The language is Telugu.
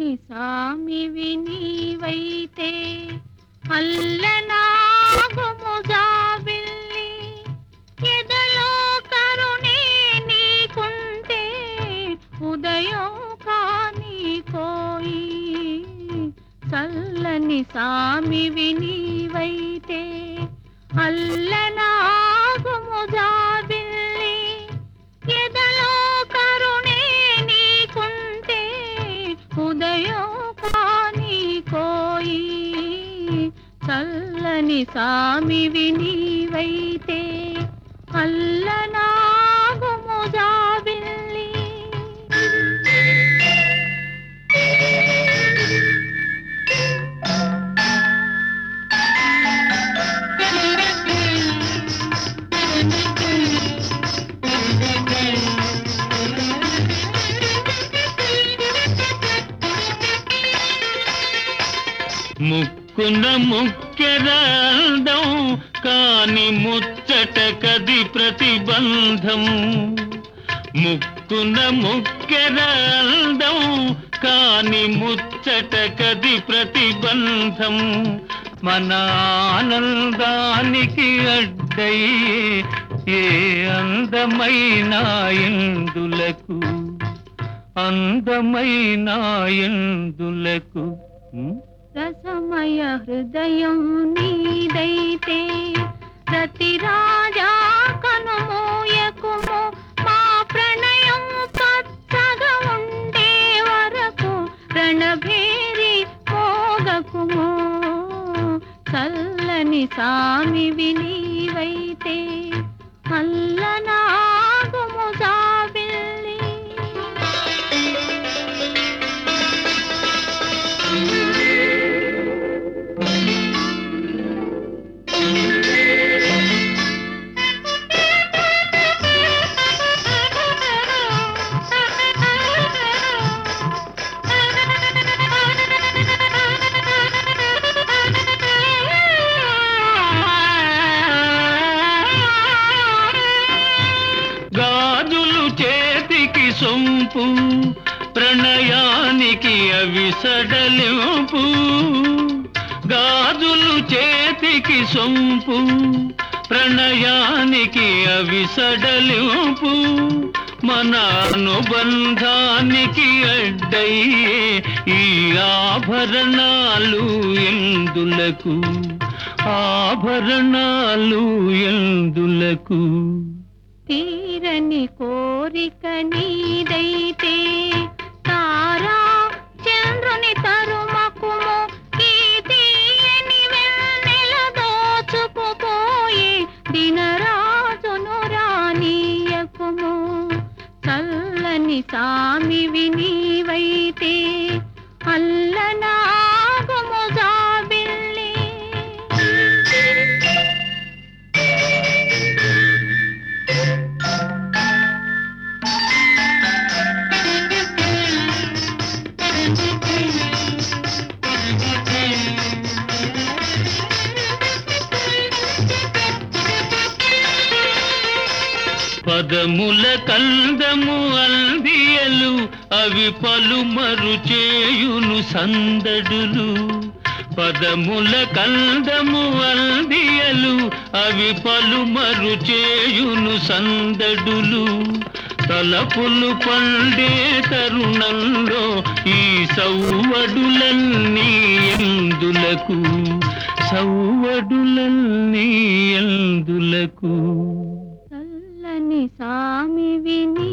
చల్లని సామివి నీవైతే అల్లనాగుము జాబిల్లి ఎదలో కరుణే నీకుంటే ఉదయం కాని కోయి చల్లని సామివి నీవైతే అల్లనాగుము జాబిల్లి ఎదలో కరుణే నీకుంటే ఉదయం కాని కోయి చల్లని సామివి నీవైతే అల్లనాగుము జాబిల్లి ముక్కున ముక్కెరాల్దం కాని ముచ్చట కది ప్రతిబంధం ముక్కున ముక్కెరాల్దం కాని ముచ్చట కది ప్రతిబంధం మన ఆనందానికి అడ్డై ఏ అందమైన ఎందులకు అందమైన ఎందులకు ఉం? రసమయ హృదయం నీదైతే ప్రతి రాజా కనుమోయకుము మా ప్రణయం పచ్చగా ఉండే వరకు రణభేరి మోగకుము చల్లని సామివి నీవైతే అల్లనాగుము జాబిల్లి గాజులు చేతికి సొంపు ప్రణయానికి అవి సడలింపు గాజులు చేతికి సొంపు ప్రణయానికి అవి సడలింపు మన అనుబంధానికి అడ్డయ్యే ఈ ఆభరణాలు ఎందులకు ఆభరణాలు ఎందులకు తీరని కోరిక నీదైతే తారా చంద్రుని తరుమకుము ఈ తీయని వెన్నెల దోచుకుపోయి దినరాజును రానీయకుము చల్లని సామివి నీవైతే అల్లనాగుము జాబిల్లి పదముల కందము అందియలు అవి పలుమరు చేయును సందడులు పదముల కందము అందియలు అవి పలుమరు చేయును సందడులు తలపులు పండే తరుణంలో ఈ సౌవడులన్నీ ఎందులకు సౌవడులన్నీ ఎందులకు చల్లని సామివి నీ